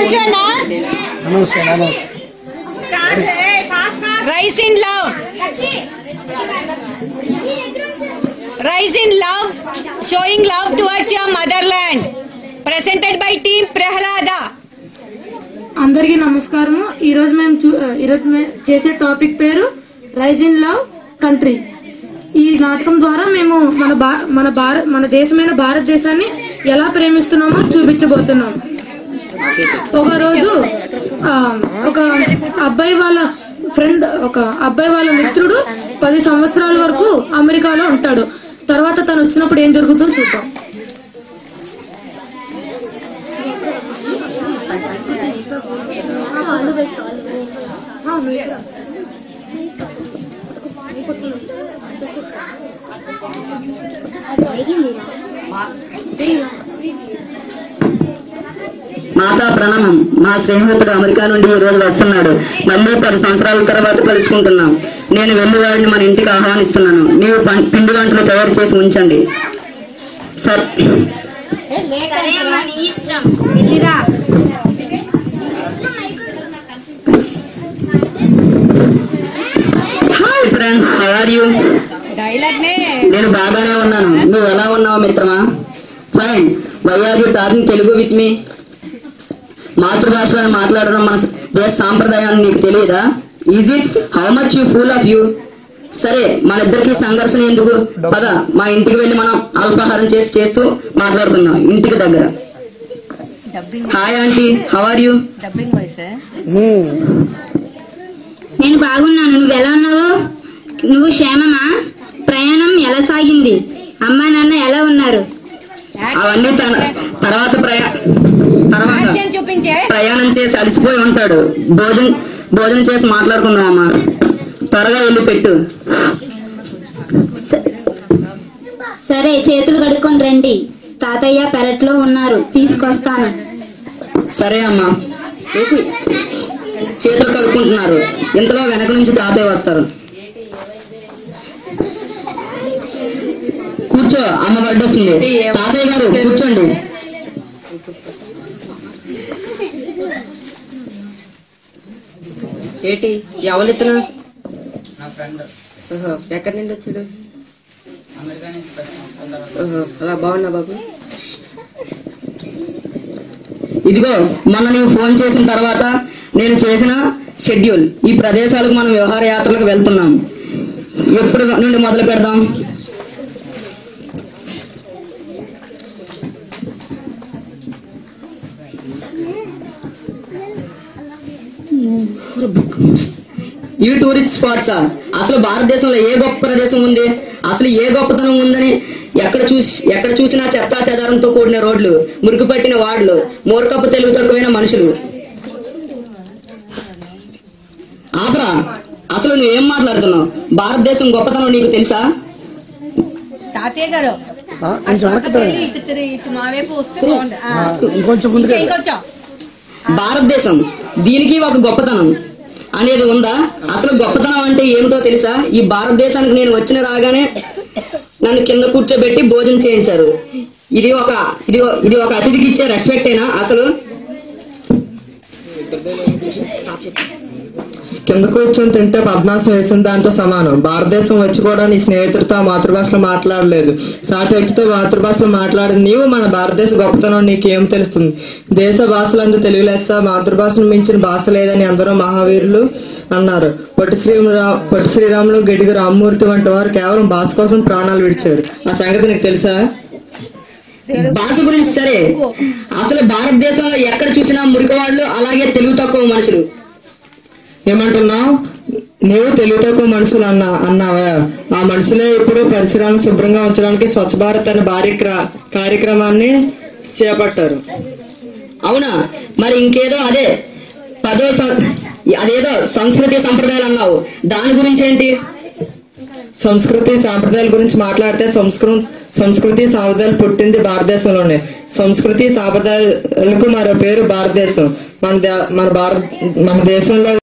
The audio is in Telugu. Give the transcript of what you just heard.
నిల్చోనా అనౌన్స్ చేయండి announce rise in love rise in love showing love towards your mother land presented by team Prahlada అందరికీ నమస్కారం ఈరోజు మేము చూ ఈరోజు మేము చేసే టాపిక్ పేరు రైజ్ ఇన్ లవ్ కంట్రీ ఈ నాటకం ద్వారా మేము మన భా మన భారత్ మన దేశమైన భారతదేశాన్ని ఎలా ప్రేమిస్తున్నామో చూపించబోతున్నాం ఒక రోజు ఆ, ఒక అబ్బాయి వాళ్ళ ఫ్రెండ్ ఒక అబ్బాయి వాళ్ళ మిత్రుడు పది సంవత్సరాల వరకు అమెరికాలో ఉంటాడు తర్వాత తను వచ్చినప్పుడు ఏం జరుగుతుందో చూద్దాం మాతా ప్రణామం మా స్నేహితుడు అమెరికా నుండి ఈ రోజు వస్తున్నాడు మళ్ళీ పది సంవత్సరాల తర్వాత కలుసుకుంటున్నాం నేను వెళ్ళి వాడిని మన ఇంటికి ఆహ్వానిస్తున్నాను నీవు పం- పిండి వంటలు తయారు చేసి ఉంచండి sir hi friend how are you dialogue నే నేను బాగానే ఉన్నాను నువ్వు ఎలా ఉన్నావు మిత్రమా fine why are you talking Telugu with me మాతృభాషలో మాట్లాడడం మన దేశ సాంప్రదాయాన్ని నీకు తెలియదా is it how much you full of you సరే మన ఇద్దరికి సంఘర్షణ ఎందుకు పద మా ఇంటికి వెళ్ళి మనం అల్పాహారం చేసి చేస్తూ మాట్లాడుకుందాం ఇంటికి దగ్గర hi aunty how are you dubbing voice నేను బాగున్నాను నువ్వు ఎలా ఉన్నావు నువ్వు క్షేమమా ప్రయాణం ఎలా సాగింది అమ్మా నాన్న ఎలా ఉన్నారు అవన్నీ తన తర్వాత ప్రయా తర్వాత యాక్షన్ చూపించే ప్రయాణం చేసి అలసిపోయి ఉంటాడు భోజనం భోజనం చేసి మాట్లాడుకుందాం అమ్మా త్వరగా వెళ్ళి పెట్టు సరే చేతులు కడుక్కొని రండి తాతయ్య పెరట్లో ఉన్నారు తీసుకొస్తాను సరే అమ్మా వేసి. చేతులు కడుక్కుంటున్నారు ఇంతలో వెనక నుంచి తాతయ్య వస్తారు కూర్చో అమ్మ పడ్డొస్తుంది తాతయ్య గారు కూర్చోండి ఏంటి ఎవరితను ఎక్కడి నుండి వచ్చాడు ఓహో, అలా బాగున్నా బాబు ఇదిగో మొన్న నీవు ఫోన్ చేసిన తర్వాత నేను చేసిన షెడ్యూల్ ఈ ప్రదేశాలకు మనం వ్యవహార యాత్రలకు వెళ్తున్నాం ఎప్పుడు నుండి మొదలు పెడదాం ఇవి టూరిస్ట్ స్పాట్సా అసలు భారతదేశంలో ఏ గొప్ప ప్రదేశం ఉంది అసలు ఏ గొప్పతనం ఉందని ఎక్కడ చూసి ఎక్కడ చూసినా చెత్తా చెదారంతో కూడిన రోడ్లు మురికి పట్టిన వార్డులు మూర్ఖపు తెలుగు తక్కువైన మనుషులు ఆపరా అసలు నువ్వేం మాట్లాడుతున్నావు భారతదేశం గొప్పతనం నీకు తెలుసా తాతయ్య గారు కొంచెం వెనక్కి తిరగండి. ఇటు తిరిగి ఇటు మా వైపు వస్తే బాగుండు ఆ. ఆ, ఇంకొంచెం ముందుకు వెళ్ళండి. ఇంకొంచెం భారతదేశం దీనికి ఒక గొప్పతనం అనేది ఉందా అసలు గొప్పతనం అంటే ఏమిటో తెలుసా ఈ భారతదేశానికి నేను వచ్చిన రాగానే నన్ను కింద కూర్చోబెట్టి భోజనం చేయించారు ఇది ఒక ఇది ఒక- ఇది ఒక అతిథికి ఇచ్చే రెస్పెక్టేనా అసలు కింద కూర్చొని తింటే పద్మాసం వేసిన దాంతో సమానం భారతదేశం వచ్చి కూడా నీ స్నేహితుడితో ఆ మాతృభాషలో మాట్లాడలేదు సాటి వ్యక్తితో మాతృభాషలో మాట్లాడిన నీవు మన భారతదేశ గొప్పతనం నీకేం తెలుస్తుంది దేశ భాషలందు తెలుగు లెస్స మాతృభాషను మించిన భాష లేదని అందరూ మహావీరులు అన్నారు పొట్టి శ్రీరా పొట్టి శ్రీరాములు గడిగి రామ్మూర్తి వంటి వారు కేవలం భాష కోసం ప్రాణాలు విడిచారు ఆ సంగతి నీకు తెలుసా భాష గురించి సరే అసలు భారతదేశంలో ఎక్కడ చూసినా మురికివాళ్ళు అలాగే తెలుగు తక్కువ మనుషులు ఏమంటున్నావు నీవు తెలుగు తక్కువ మనుషులు అన్నా అన్నావా ఆ మనుషులే ఇప్పుడు పరిసరాలను శుభ్రంగా ఉంచడానికి స్వచ్ఛ భారత్ అనే భారీ క్ర- కార్యక్రమాన్ని చేపట్టారు అవునా మరి ఇంకేదో అదే పదో సం- అదేదో సంస్కృతి సంప్రదాయాలు అన్నావు దాని గురించి ఏంటి సంస్కృతి సాంప్రదాయాల గురించి మాట్లాడితే సంస్కృ సంస్కృతి సాంప్రదాయాలు పుట్టింది భారతదేశంలోనే సంస్కృతి సాంప్రదాయాలకు మరో పేరు భారతదేశం మన దే- మన భారత మన దేశంలో